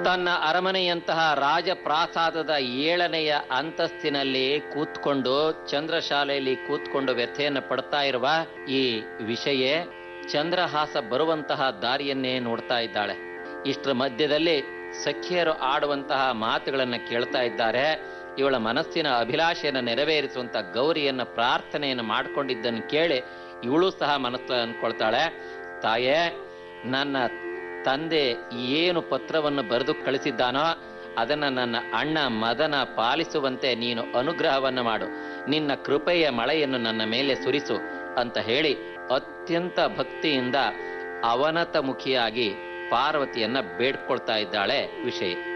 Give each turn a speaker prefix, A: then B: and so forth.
A: ತನ್ನ ಅರಮನೆಯಂತಹ ರಾಜಪ್ರಾಸಾದದ ಏಳನೆಯ ಅಂತಸ್ತಿನಲ್ಲಿ ಕೂತ್ಕೊಂಡು ಚಂದ್ರಶಾಲೆಯಲ್ಲಿ ಕೂತ್ಕೊಂಡು ವ್ಯಥೆಯನ್ನು ಪಡ್ತಾ ಇರುವ ಈ ವಿಷಯ ಚಂದ್ರಹಾಸ ಬರುವಂತಹ ದಾರಿಯನ್ನೇ ನೋಡ್ತಾ ಇದ್ದಾಳೆ ಇಷ್ಟರ ಮಧ್ಯದಲ್ಲಿ ಸಖಿಯರು ಆಡುವಂತಹ ಮಾತುಗಳನ್ನ ಕೇಳ್ತಾ ಇದ್ದಾರೆ ಇವಳ ಮನಸ್ಸಿನ ಅಭಿಲಾಷೆಯನ್ನು ನೆರವೇರಿಸುವಂತ ಗೌರಿಯನ್ನ ಪ್ರಾರ್ಥನೆಯನ್ನು ಮಾಡ್ಕೊಂಡಿದ್ದನ್ನು ಕೇಳಿ ಇವಳು ಸಹ ಮನಸ್ಸು ಅನ್ಕೊಳ್ತಾಳೆ ತಾಯೇ ನನ್ನ ತಂದೆ ಏನು ಪತ್ರವನ್ನು ಬರೆದು ಕಳಿಸಿದ್ದಾನೋ ಅದನ್ನ ನನ್ನ ಅಣ್ಣ ಮದನ ಪಾಲಿಸುವಂತೆ ನೀನು ಅನುಗ್ರಹವನ್ನು ಮಾಡು ನಿನ್ನ ಕೃಪೆಯ ಮಳೆಯನ್ನು ನನ್ನ ಮೇಲೆ ಸುರಿಸು ಅಂತ ಹೇಳಿ ಅತ್ಯಂತ ಭಕ್ತಿಯಿಂದ ಅವನತ ಮುಖಿಯಾಗಿ ಪಾರ್ವತಿಯನ್ನ ಬೇಡ್ಕೊಳ್ತಾ ಇದ್ದಾಳೆ ವಿಷಯ